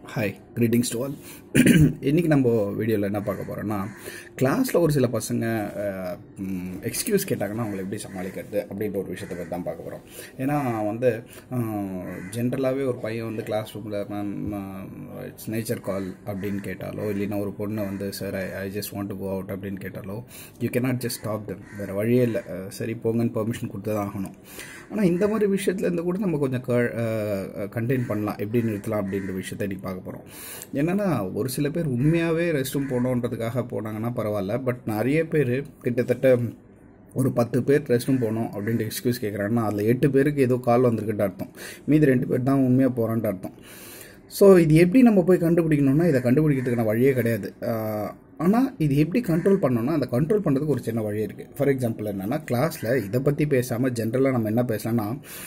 hi greetings to all இன்றைக்கி நம்ம வீடியோவில் என்ன பார்க்க போகிறோன்னா கிளாஸில் ஒரு சில பசங்க எக்ஸ்கியூஸ் கேட்டாங்கன்னா அவங்களை எப்படி சமாளிக்கிறது அப்படின்ற ஒரு விஷயத்தை பற்றி தான் பார்க்க போகிறோம் ஏன்னா வந்து ஜென்ரலாகவே ஒரு பையன் வந்து கிளாஸ் ரூமில் மேம் இட்ஸ் நேச்சர் கால் அப்படின்னு கேட்டாலோ இல்லைன்னா ஒரு பொண்ணை வந்து sir I I just want to go out அப்படின்னு கேட்டாலோ you cannot just stop them வேறு வழியே இல்லை அஹ் சரி போங்கன்னு பெர்மிஷன் கொடுத்து தான் ஆகணும் ஆனால் இந்த மாதிரி விஷயத்துலேருந்து கூட நம்ம கொஞ்சம் கண்டெயின் பண்ணலாம் எப்படி நிறுத்தலாம் அப்படின்ற விஷயத்தை இன்றைக்கி பார்க்க போகிறோம் என்னென்னா ஒரு சில பேர் உண்மையாகவே ரெஸ்ட் ரூம் போகணுன்றதுக்காக போனாங்கன்னா பரவாயில்ல பட் நிறைய பேர் கிட்டத்தட்ட ஒரு பத்து பேர் ரெஸ்ட் ரூம் போகணும் அப்படின்ட்டு எக்ஸ்கியூஸ் கேட்குறாங்கன்னா அதில் எட்டு பேருக்கு ஏதோ கால் வந்திருக்குன்ட்டு அர்த்தம் மீதி ரெண்டு பேர் தான் உண்மையாக போகிறான்ட்டு அர்த்தம் ஸோ இது எப்படி நம்ம போய் கண்டுபிடிக்கணும்னா இதை கண்டுபிடிக்கிறதுக்கான வழியே கிடையாது ஆனால் இது எப்படி கண்ட்ரோல் பண்ணணும்னா அந்த கண்ட்ரோல் பண்ணுறதுக்கு ஒரு சின்ன வழி இருக்குது ஃபார் எக்ஸாம்பிள் என்னென்னா கிளாஸில் இதை பற்றி பேசாமல் ஜென்ரலாக நம்ம என்ன பேசலாம்னா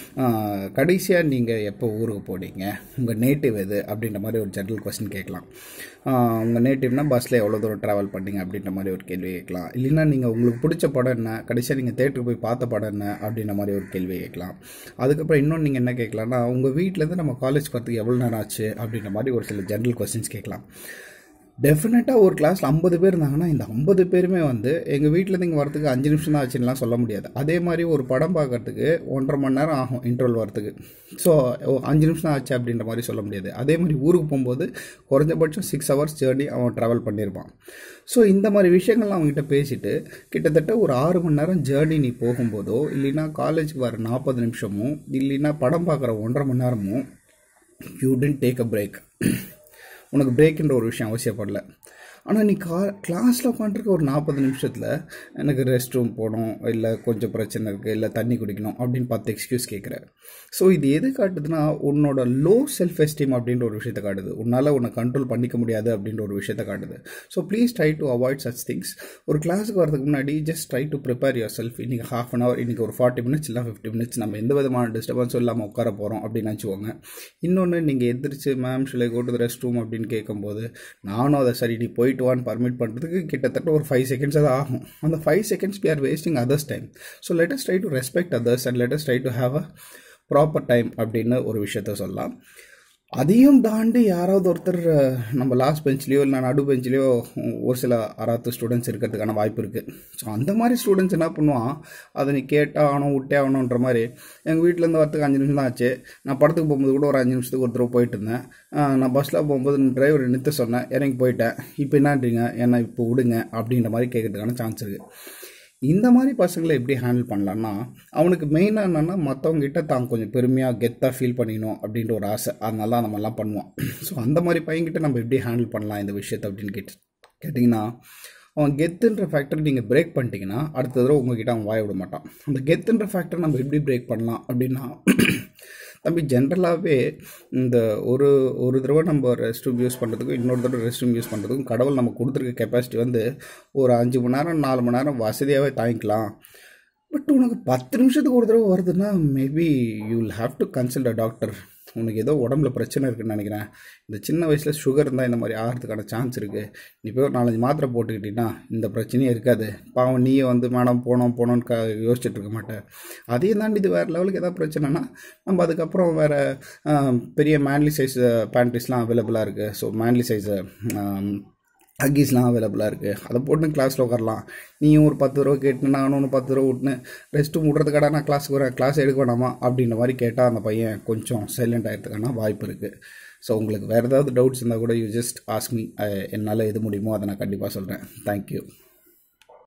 கடைசியாக நீங்கள் எப்போ ஊருக்கு போனீங்க உங்கள் நேட்டிவ் எது அப்படின்ற மாதிரி ஒரு ஜென்ரல் கொஸ்டின் கேட்கலாம் உங்கள் நேட்டிவ்னா பஸ்ஸில் எவ்வளோ தூரம் ட்ராவல் பண்ணீங்க அப்படின்ற மாதிரி ஒரு கேள்வி கேட்கலாம் இல்லைன்னா நீங்கள் உங்களுக்கு பிடிச்ச படம் என்ன கடைசியாக நீங்கள் தேட்டருக்கு போய் பார்த்த படம் என்ன அப்படின்ற மாதிரி ஒரு கேள்வி கேட்கலாம் அதுக்கப்புறம் இன்னொன்று நீங்கள் என்ன கேட்கலாம்னா உங்கள் வீட்டிலேருந்து நம்ம காலேஜ் போகிறதுக்கு எவ்வளோ நேரம் ஆச்சு அப்படின்ற மாதிரி ஒரு சில ஜென்ரல் கொஸ்டின்ஸ் கேட்கலாம் டெஃபினட்டாக ஒரு கிளாஸில் ஐம்பது பேர் இருந்தாங்கன்னா இந்த ஐம்பது பேருமே வந்து எங்கள் வீட்டிலேருந்து இங்கே வரத்துக்கு அஞ்சு நிமிஷம் தான் ஆச்சுன்னெலாம் சொல்ல முடியாது அதே மாதிரி ஒரு படம் பார்க்கறதுக்கு ஒன்றரை மணி நேரம் ஆகும் இன்டர்வல் வரத்துக்கு ஸோ அஞ்சு நிமிஷம் தான் ஆச்சு அப்படின்ற மாதிரி சொல்ல முடியாது அதே மாதிரி ஊருக்கு போகும்போது குறைஞ்சபட்சம் சிக்ஸ் ஹவர்ஸ் ஜேர்னி அவன் ட்ராவல் பண்ணியிருப்பான் ஸோ இந்த மாதிரி விஷயங்கள்லாம் அவங்ககிட்ட பேசிட்டு கிட்டத்தட்ட ஒரு ஆறு மணி நேரம் ஜேர்னி நீ போகும்போதோ இல்லைன்னா காலேஜுக்கு வர நாற்பது நிமிஷமும் இல்லைன்னா படம் பார்க்குற ஒன்றரை மணி நேரமும் you tend take a break உனக்கு பிரேக்குன்ற ஒரு விஷயம் அவசியப்படல ஆனால் நீ கா கிளாஸில் உட்காந்துருக்க ஒரு நாற்பது நிமிஷத்தில் எனக்கு ரெஸ்ட் ரூம் போகணும் இல்லை கொஞ்சம் பிரச்சனை இருக்குது இல்லை தண்ணி குடிக்கணும் அப்படின்னு பார்த்து எக்ஸ்கியூஸ் கேட்குற ஸோ இது எது காட்டுதுன்னா உன்னோட லோ செல்ஃப் எஸ்டீம் அப்படின்ற ஒரு விஷயத்தை காட்டுது உன்னால் உன்னை கண்ட்ரோல் பண்ணிக்க முடியாது அப்படின்ற ஒரு விஷயத்தை காட்டுது so please try to avoid such things ஒரு கிளாஸுக்கு வரதுக்கு முன்னாடி just try to prepare yourself இன்றைக்கி ஹாஃப் அன் ஹவர் இன்றைக்கி ஒரு ஃபார்ட்டி மினிட்ஸ் இல்லை ஃபிஃப்டி மினிட்ஸ் நம்ம எந்த விதமான டிஸ்டர்பன்ஸும் இல்லாமல் உட்கார போகிறோம் அப்படின்னு நினச்சிக்கோங்க இன்னொன்று நீங்கள் எந்திரிச்சு ma'am shall I go to restroom அப்படின்னு கேட்கும்போது நானும் அதை சரி நீ போயிட்டு வான்னு பர்மிட் பண்ணுறதுக்கு கிட்டத்தட்ட ஒரு ஃபைவ் செகண்ட்ஸ் தான் ஆகும் அந்த five seconds we are wasting others time so let's try to respect others and let's try to have a proper time அப்படின்னு ஒரு விஷயத்த சொல்லலாம் அதையும் தாண்டி யாராவது ஒருத்தர் நம்ம லாஸ்ட் பெஞ்ச்லேயோ இல்லை நடு பெஞ்ச்லேயோ ஒரு சில அறாத்து ஸ்டூடெண்ட்ஸ் இருக்கிறதுக்கான வாய்ப்பு இருக்குது ஸோ அந்த மாதிரி ஸ்டூடெண்ட்ஸ் என்ன பண்ணுவான் அதை நீ கேட்டால் ஆகணும் விட்டே ஆகணுன்ற மாதிரி எங்கள் வீட்டிலேருந்து வரத்துக்கு அஞ்சு நிமிஷம் தான் ஆச்சு நான் படத்துக்கு போகும்போது கூட ஒரு அஞ்சு நிமிஷத்துக்கு ஒரு தடவை போயிட்டு இருந்தேன் நான் பஸ்ஸில் போகும்போது டிரைவர் நிறுத்த சொன்னேன் இறங்கி போயிட்டேன் இப்போ என்னன்றீங்க என்ன இப்போ விடுங்க அப்படின்ற மாதிரி கேட்கறதுக்கான சான்ஸ் இருக்குது இந்த மாதிரி பசங்களை எப்படி ஹேண்டில் பண்ணலான்னா அவனுக்கு மெயினாக என்னென்னா மற்றவங்ககிட்ட தான் கொஞ்சம் பெருமையாக கெத்தாக ஃபீல் பண்ணிக்கணும் அப்படின்ற ஒரு ஆசை அதனால நம்மலாம் பண்ணுவான் ஸோ அந்த மாதிரி பையன்கிட்ட நம்ம எப்படி ஹேண்டில் பண்ணலாம் இந்த விஷயத்தை அப்படின்னு கேட்டு கேட்டிங்கன்னா அவன் கெத்துன்ற ஃபேக்டர் நீங்கள் பிரேக் பண்ணிட்டீங்கன்னா அடுத்த தடவை உங்ககிட்ட அவன் வாய விட மாட்டான் அந்த கெத்துன்ற ஃபேக்டர் நம்ம எப்படி பிரேக் பண்ணலாம் அப்படின்னா தம்பி ஜென்ரலாகவே இந்த ஒரு ஒரு தடவை நம்ம ரெஸ்ட் ரூம் யூஸ் பண்ணுறதுக்கும் இன்னொரு தடவை ரெஸ்ட் ரூம் யூஸ் பண்ணுறதுக்கும் கடவுள் நம்ம கொடுத்துருக்க கெப்பாசிட்டி வந்து ஒரு அஞ்சு மணி நேரம் நாலு மணி நேரம் வசதியாகவே தாங்கிக்கலாம் பட் உனக்கு பத்து நிமிஷத்துக்கு ஒரு தடவை வருதுன்னா maybe you will have to consult a doctor உனக்கு ஏதோ உடம்புல பிரச்சனை இருக்குன்னு நினைக்கிறேன் இந்த சின்ன வயசில் சுகர் இருந்தால் இந்த மாதிரி ஆகிறதுக்கான சான்ஸ் இருக்குது நீ போய் ஒரு நாலஞ்சு மாத்திரை போட்டுக்கிட்டீங்கன்னா இந்த பிரச்சனையே இருக்காது பாவம் நீயே வந்து மேடம் போனோம் போனோன்னு க யோசிச்சுட்டு இருக்க மாட்டேன் அதையும் தாண்டி இது வேறு லெவலுக்கு எதாவது பிரச்சனைனா நம்ம அதுக்கப்புறம் வேறு பெரிய மேன்லி சைஸ் பேண்ட்ரிஸ்லாம் அவைலபிளாக இருக்குது ஸோ மேன்லி சைஸு அக்கீஸ்லாம் அவைலபிளாக இருக்குது அதை போட்டு கிளாஸில் உட்காரலாம் நீயும் ஒரு பத்து ரூபா கேட்டு நானும் ஒன்று பத்து ரூபா விட்டுன்னு ரெஸ்ட்டு விட்றதுக்காடா நான் கிளாஸுக்கு வரேன் கிளாஸ் எடுக்க வேணாமா அப்படின்ற மாதிரி கேட்டால் அந்த பையன் கொஞ்சம் சைலண்ட் ஆகிறதுக்கான வாய்ப்பு இருக்குது ஸோ உங்களுக்கு வேறு ஏதாவது டவுட்ஸ் இருந்தால் கூட யூ ஜஸ்ட் ஆஸ்மி என்னால் எது முடியுமோ அதை நான் கண்டிப்பாக சொல்கிறேன் தேங்க்யூ